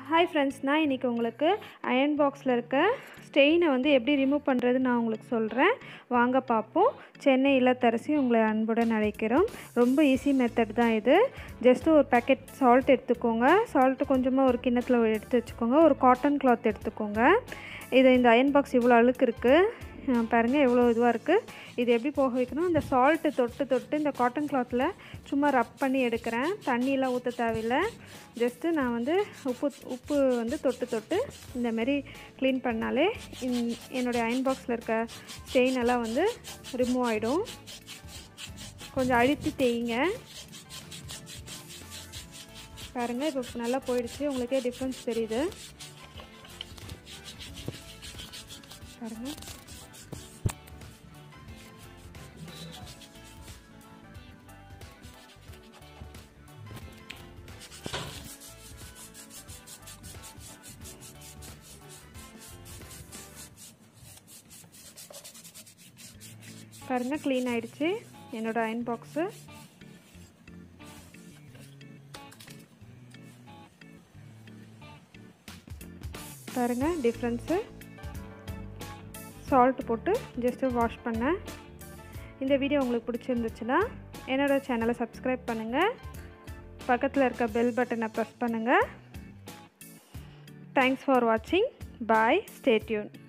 hi friends நான் இன்றைக்கி உங்களுக்கு அயன் பாக்ஸில் இருக்க ஸ்டெயினை வந்து எப்படி ரிமூவ் பண்ணுறது நான் உங்களுக்கு சொல்கிறேன் வாங்க பார்ப்போம் சென்னை இல்லத்தரசி உங்களை அன்புடன் அழைக்கிறோம் ரொம்ப ஈஸி மெத்தட் தான் இது ஜஸ்ட்டு ஒரு பேக்கெட் சால்ட் எடுத்துக்கோங்க சால்ட்டு கொஞ்சமாக ஒரு கிண்ணத்தில் எடுத்து வச்சுக்கோங்க ஒரு காட்டன் கிளாத் எடுத்துக்கோங்க இது இந்த அயன் பாக்ஸ் இவ்வளோ அழுக்கு இருக்குது பாருங்கள் எவ்வளோ இதுவாக இருக்குது இது எப்படி போக வைக்கணும் இந்த சால்ட்டு தொட்டு தொட்டு இந்த காட்டன் கிளாத்தில் சும்மா ரப் பண்ணி எடுக்கிறேன் தண்ணியெலாம் ஊற்ற தேவையில்லை ஜஸ்ட்டு நான் வந்து உப்பு உப்பு வந்து தொட்டு தொட்டு இந்த மாதிரி க்ளீன் பண்ணாலே இன்- என்னுடைய அயன் பாக்ஸில் இருக்க ஸ்டெயின் எல்லாம் வந்து ரிமூவ் ஆகிடும் கொஞ்சம் அழுத்தி தேய்ங்க பாருங்கள் இப்போ நல்லா போயிடுச்சு உங்களுக்கே டிஃப்ரென்ஸ் தெரியுது பாருங்கள் பாருங்கள் க்ளீன் ஆயிடுச்சு என்னோட அயன் பாக்ஸு பாருங்கள் டிஃப்ரென்ஸு சால்ட் போட்டு ஜஸ்ட்டு வாஷ் பண்ணேன் இந்த வீடியோ உங்களுக்கு பிடிச்சிருந்துச்சுன்னா என்னோடய சேனலை சப்ஸ்கிரைப் பண்ணுங்கள் பக்கத்தில் இருக்க பெல் பட்டனை ப்ரெஸ் பண்ணுங்கள் தேங்க்ஸ் ஃபார் வாட்சிங் பாய் ஸ்டே டியூன்